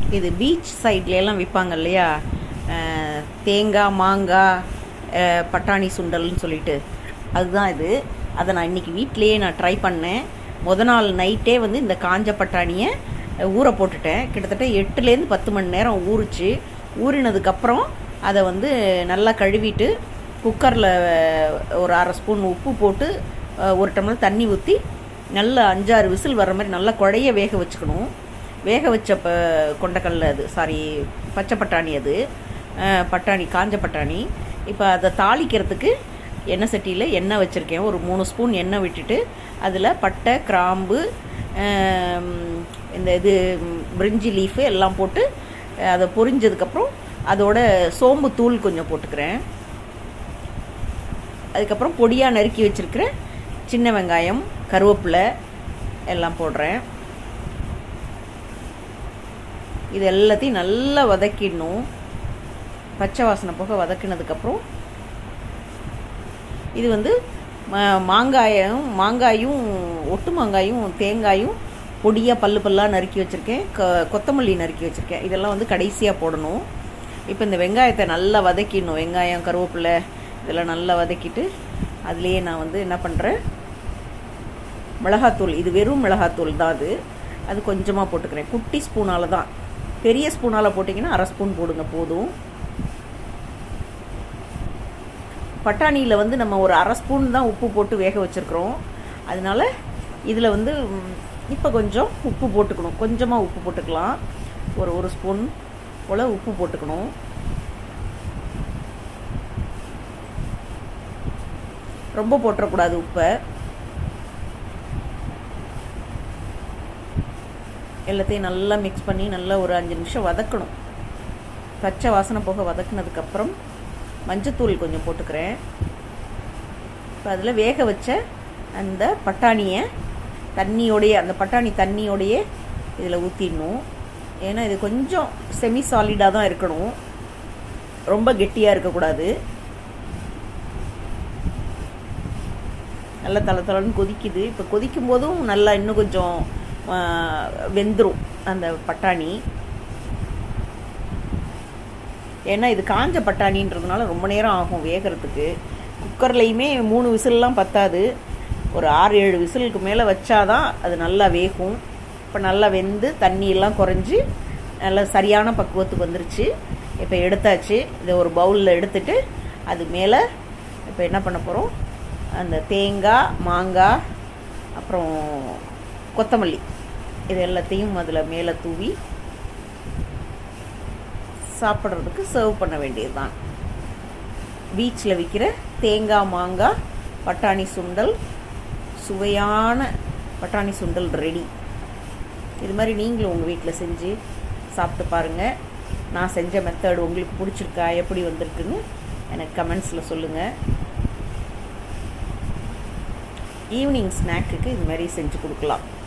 இது பீச் சைட்ல எல்லாம் விற்பாங்க இல்லையா அஹ், தேங்காய் மாங்காய் அஹ், பட்டாணி சுண்டல்னு சொல்லிட்டு அதுதான் இது அதை நான் இன்னைக்கு வீட்டிலேயே நான் ட்ரை பண்ணேன் முத நாள் நைட்டே வந்து இந்த காஞ்ச பட்டாணியை அஹ், ஊற போட்டுட்டேன் கிட்டத்தட்ட எட்டுலேருந்து பத்து மணி நேரம் ஊறிச்சு ஊறினதுக்கப்புறம் அதை வந்து நல்லா கழுவிட்டு குக்கரில் ஒரு அரை ஸ்பூன் உப்பு போட்டு அஹ், ஒரு டம்ளர் தண்ணி ஊற்றி நல்லா அஞ்சாறு விசில் வர மாதிரி நல்லா குழைய வேக வச்சுக்கணும் வேக வச்ச ப கொண்டக்கடலை அது சாரி பச்சை பட்டாணி அது அஹ், பட்டாணி காஞ்ச பட்டாணி இப்போ அதை தாளிக்கிறதுக்கு எண்ணெய் சட்டியில் எண்ணெய் வச்சுருக்கேன் ஒரு மூணு ஸ்பூன் எண்ணெய் விட்டுட்டு அதில் பட்டை கிராம்பு ஆம், இந்த இது ம், பிரிஞ்சி லீஃபு எல்லாம் போட்டு அஹ், அதை பொரிஞ்சதுக்கப்புறம் அதோட சோம்பு தூள் கொஞ்சம் போட்டுக்கிறேன் அதுக்கப்புறம் பொடியாக நறுக்கி வச்சிருக்கிற சின்ன வெங்காயம் கருவேப்பிலை எல்லாம் போடுறேன் இது எல்லாத்தையும் நல்லா வதக்கிடணும் பச்சை வாசனை போக வதக்கினதுக்கப்புறம் இது வந்து ம- மாங்காயும் மாங்காயும் ஒட்டு மாங்காயும் தேங்காயும் பொடியாக பல்லு பல்லாக நறுக்கி வச்சுருக்கேன் க கொத்தமல்லி நறுக்கி வச்சுருக்கேன் இதெல்லாம் வந்து கடைசியாக போடணும் இப்போ இந்த வெங்காயத்தை நல்லா வதக்கிடணும் வெங்காயம் கருவேப்பிலை இதெல்லாம் நல்லா வதக்கிட்டு அதுலேயே நான் வந்து என்ன பண்ணுறேன் மிளகாத்தூள் இது வெறும் மிளகாத்தூள் தான் அது அது கொஞ்சமாக போட்டுக்கிறேன் குட்டி ஸ்பூனால் தான் பெரிய ஸ்பூனால் போட்டிங்கன்னா அரை ஸ்பூன் போடுங்க போதும் பட்டாணியில் வந்து நம்ம ஒரு அரை ஸ்பூன் தான் உப்பு போட்டு வேக வச்சுருக்குறோம் அதனால இதில் வந்து இப்போ கொஞ்சம் உப்பு போட்டுக்கணும் கொஞ்சமாக உப்பு போட்டுக்கலாம் ஒரு ஒரு ஸ்பூன் போல் உப்பு போட்டுக்கணும் ரொம்ப போட்டுறக்கூடாது உப்பை எல்லாத்தையும் நல்லா மிக்ஸ் பண்ணி நல்லா ஒரு அஞ்சு நிமிஷம் வதக்கணும் பச்சை வாசனை போக வதக்குனதுக்கப்புறம் மஞ்சத்தூள் கொஞ்சம் போட்டுக்கிறேன் இப்போ அதில் வேக வச்ச அந்த பட்டாணியை தண்ணியோடையே அந்த பட்டாணி தண்ணியோடையே இதில் ஊற்றிடணும் ஏன்னா இது கொஞ்சம் செமி சாலிடாக தான் இருக்கணும் ரொம்ப கெட்டியாக இருக்கக்கூடாது நல்லா தலை தலைன்னு கொதிக்குது இப்போ கொதிக்கும் போதும் நல்லா இன்னும் கொஞ்சம் வெந்துடும் அந்த பட்டாணி ஏன்னா இது காஞ்ச பட்டாணின்றதுனால ரொம்ப நேரம் ஆகும் வேகிறதுக்கு குக்கர்லேயுமே மூணு விசில்லாம் பத்தாது ஒரு ஆறு ஏழு விசிலுக்கு மேலே வச்சாதான் அது நல்லா வேகும் இப்போ நல்லா வெந்து தண்ணியெல்லாம் குறைஞ்சி நல்லா சரியான பக்குவத்துக்கு வந்துருச்சு இப்போ எடுத்தாச்சு இதை ஒரு பவுலில் எடுத்துட்டு அது மேலே இப்போ என்ன பண்ண போகிறோம் அந்த தேங்காய் மாங்காய் அப்புறம் கொத்தமல்லி இது எல்லாத்தையும் அதில் மேலே தூவி சாப்பிட்றதுக்கு சர்வ் பண்ண வேண்டியது தான் பீச்சில் விற்கிற தேங்காய் மாங்காய் பட்டாணி சுண்டல் சுவையான பட்டாணி சுண்டல் ரெடி இது மாதிரி நீங்களும் உங்கள் வீட்டில் செஞ்சு சாப்பிட்டு பாருங்கள் நான் செஞ்ச மெத்தட் உங்களுக்கு பிடிச்சிருக்கா எப்படி வந்திருக்குன்னு எனக்கு கமெண்ட்ஸில் சொல்லுங்கள் ஈவினிங் ஸ்நாக்குக்கு இது மாதிரி செஞ்சு கொடுக்கலாம்